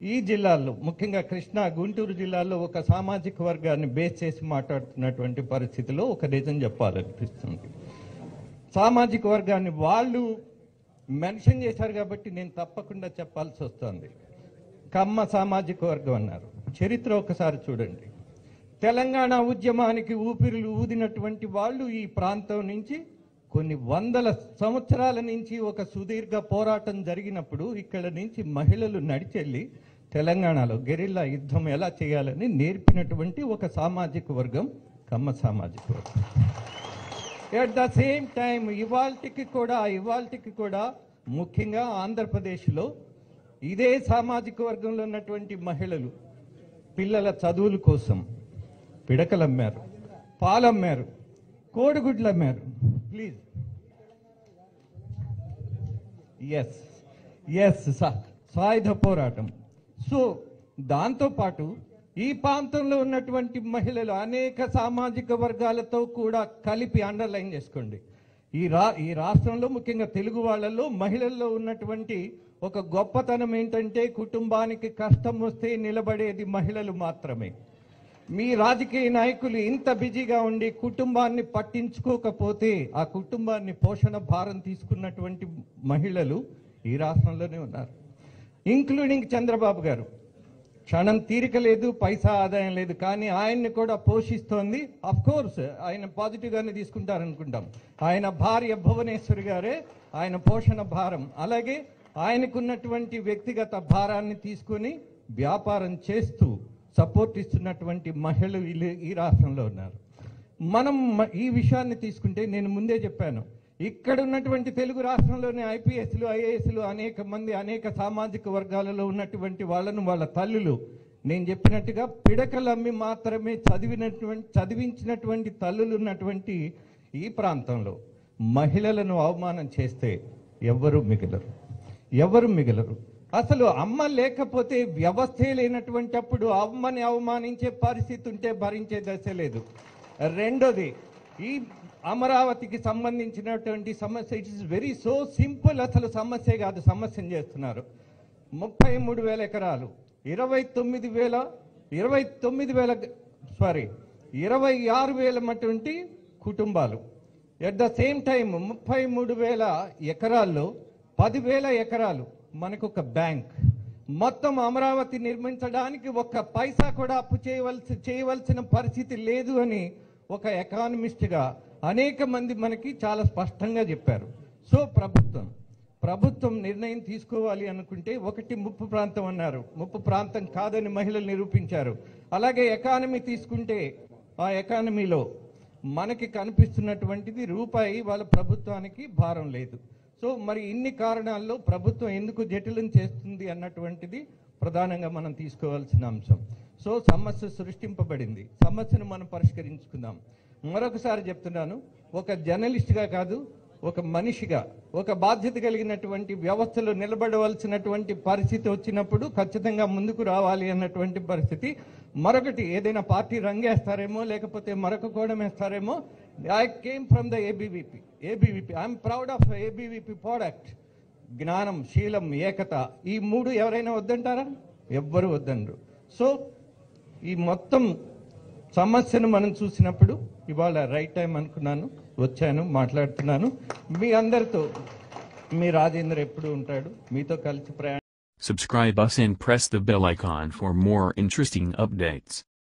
ఈ జిల్లాల్లో ముఖ్యంగా కృష్ణా గుంటూరు జిల్లాల్లో ఒక సామాజిక వర్గాన్ని బేస్ చేసి మాట్లాడుతున్నటువంటి పరిస్థితిలో ఒక నిజం చెప్పాలనిపిస్తుంది సామాజిక వర్గాన్ని వాళ్ళు మెన్షన్ చేశారు కాబట్టి నేను తప్పకుండా చెప్పాల్సి వస్తుంది కమ్మ సామాజిక వర్గం అన్నారు చరిత్ర ఒకసారి చూడండి తెలంగాణ ఉద్యమానికి ఊపిరులు ఊదినటువంటి వాళ్ళు ఈ ప్రాంతం నుంచి కొన్ని వందల సంవత్సరాల నుంచి ఒక సుదీర్ఘ పోరాటం జరిగినప్పుడు ఇక్కడ నుంచి మహిళలు నడిచెళ్ళి తెలంగాణలో గెరిల్లా యుద్ధం ఎలా చేయాలని నేర్పినటువంటి ఒక సామాజిక వర్గం కమ్మ సామాజిక వర్గం ఎట్ ద సేమ్ టైం ఇవాల్టికి కూడా ఇవాల్టికి కూడా ముఖ్యంగా ఆంధ్రప్రదేశ్లో ఇదే సామాజిక వర్గంలో ఉన్నటువంటి మహిళలు పిల్లల చదువుల కోసం పిడకలు అమ్మారు పాలు అమ్మారు కోడిగుడ్లు అమ్మారు ప్లీజ్ ఎస్ ఎస్ సాయుధ పోరాటం సో దాంతోపాటు ఈ ప్రాంతంలో ఉన్నటువంటి మహిళలు అనేక సామాజిక వర్గాలతో కూడా కలిపి అండర్లైన్ చేసుకోండి ఈ రా ఈ రాష్ట్రంలో ముఖ్యంగా తెలుగు వాళ్ళల్లో మహిళల్లో ఉన్నటువంటి ఒక గొప్పతనం ఏంటంటే కుటుంబానికి కష్టం వస్తే నిలబడేది మహిళలు మాత్రమే మీ రాజకీయ నాయకులు ఇంత బిజీగా ఉండి కుటుంబాన్ని పట్టించుకోకపోతే ఆ కుటుంబాన్ని పోషణ భారం తీసుకున్నటువంటి మహిళలు ఈ రాష్ట్రంలోనే ఉన్నారు ఇంక్లూడింగ్ చంద్రబాబు గారు క్షణం తీరిక లేదు పైసా ఆదాయం లేదు కానీ ఆయన్ని కూడా పోషిస్తోంది అఫ్ కోర్స్ ఆయన పాజిటివ్ గానే తీసుకుంటారనుకుంటాం ఆయన భార్య భువనేశ్వరి గారే ఆయన పోషణ భారం అలాగే ఆయనకున్నటువంటి వ్యక్తిగత భారాన్ని తీసుకొని వ్యాపారం చేస్తూ సపోర్ట్ ఇస్తున్నటువంటి మహిళలు ఈ- ఈ రాష్ట్రంలో ఉన్నారు మనం మ- ఈ విషయాన్ని తీసుకుంటే నేను ముందే చెప్పాను ఇక్కడ ఉన్నటువంటి తెలుగు రాష్ట్రంలోని ఐపీఎస్లు ఐఏఎస్లు అనేక మంది అనేక సామాజిక వర్గాలలో ఉన్నటువంటి వాళ్ళను వాళ్ళ తల్లులు నేను చెప్పినట్టుగా పిడకలు అమ్మి మాత్రమే చదివినటువంటి చదివించినటువంటి తల్లులు ఉన్నటువంటి ఈ ప్రాంతంలో మహిళలను అవమానం చేస్తే ఎవ్వరూ మిగలరు ఎవరు మిగలరు అసలు అమ్మ లేకపోతే వ్యవస్థే లేనటువంటి అప్పుడు అమ్మని అవమానించే పరిస్థితి ఉంటే భరించే దశ లేదు రెండోది ఈ అమరావతికి సంబంధించినటువంటి సమస్య it is very so simple అసలు సమస్య కాదు సమస్యను చేస్తున్నారు ముప్పై మూడు వేల ఎకరాలు ఇరవై తొమ్మిది వేల ఇరవై తొమ్మిది వేల సారీ ఇరవై ఆరు వేల అటువంటి కుటుంబాలు ఎట్ ద సేమ్ టైం ముప్పై మూడు వేల ఎకరాల్లో పదివేల ఎకరాలు మనకు ఒక బ్యాంక్ మొత్తం అమరావతి నిర్మించడానికి ఒక్క పైసా కూడా అప్పు చేయవలసి చేయవలసిన పరిస్థితి లేదు అని ఒక ఎకానమిస్ట్గా అనేక మంది మనకి చాలా స్పష్టంగా చెప్పారు సో ప్రభుత్వం ప్రభుత్వం నిర్ణయం తీసుకోవాలి అనుకుంటే ఒకటి ముప్పు ప్రాంతం అన్నారు ముప్పు ప్రాంతం కాదని మహిళలు నిరూపించారు అలాగే ఎకానమీ తీసుకుంటే ఆ ఎకానమీలో మనకి కనిపిస్తున్నటువంటిది రూపాయి వాళ్ళ ప్రభుత్వానికి భారం లేదు సో మరి ఇన్ని కారణాల్లో ప్రభుత్వం ఎందుకు జటిలం చేస్తుంది అన్నటువంటిది ప్రధానంగా మనం తీసుకోవాల్సిన అంశం సో సమస్య సృష్టింపబడింది సమస్యను మనం పరిష్కరించుకుందాం మరొకసారి చెప్తున్నాను ఒక జర్నలిస్ట్గా కాదు ఒక మనిషిగా ఒక బాధ్యత కలిగినటువంటి వ్యవస్థలో నిలబడవలసినటువంటి పరిస్థితి వచ్చినప్పుడు ఖచ్చితంగా ముందుకు రావాలి అన్నటువంటి పరిస్థితి మరొకటి ఏదైనా పార్టీ రంగేస్తారేమో లేకపోతే మరొక కోణం వేస్తారేమో I came from the ABVP ABVP I'm proud of ABVP product జ్ఞానం శీలం ఏకత ఈ మూడు ఎవరైనా వద్దంటారా ఎవ్వరు వద్దండ్రు సో ఈ మొత్తం సమస్యను మనం చూసినప్పుడు ఇవాళ రైట్ టైం అనుకున్నాను వచ్చాను మాట్లాడుతున్నాను మీ అందరితో మీ రాజేంద్ర ఎప్పుడు ఉంటాడు మీతో కలిసి ప్రయాణం Subscribe us and press the bell icon for more interesting updates.